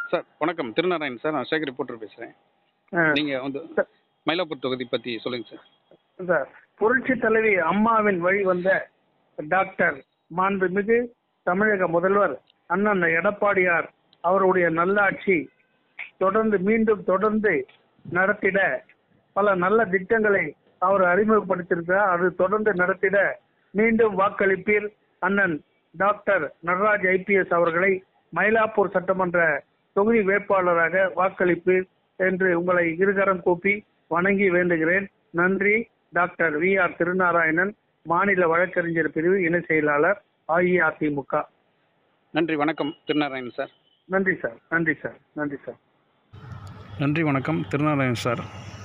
sir வணக்கம் Thirunarayan sir நான் Sekar reporter பேசுகிறேன் ஆ, நீங்கள் வந்து மயிலாப்பூர் தொகுதி பற்றி சொல்லுங்கள் சார் சார் புரட்சி தலைவி அம்மாவின் வழி வந்த டாக்டர் மாண்புமிகு தமிழக முதல்வர் அண்ணன் எடப்பாடியார் அவருடைய நல்லாட்சி தொடர்ந்து மீண்டும் தொடர்ந்து நடத்திட பல நல்ல திட்டங்களை அவர் அறிமுகப்படுத்தியிருக்கிறார் அது தொடர்ந்து நடத்திட மீண்டும் வாக்களிப்பீர் அண்ணன் டாக்டர் நடராஜ் ஐபிஎஸ் அவர்களை மயிலாப்பூர் சட்டமன்ற தொகுதி வேட்பாளராக வாக்களிப்பீர் என்று உங்களை இருகரம் கூப்பி வணங்கி வேண்டுகிறேன் நன்றி டாக்டர் வி ஆர் திருநாராயணன் மாநில வழக்கறிஞர் பிரிவு இணை செயலாளர் அஇஅதிமுக நன்றி வணக்கம் திருநாராயண் சார் நன்றி சார் நன்றி சார் நன்றி சார் நன்றி வணக்கம் திருநாராயண் சார்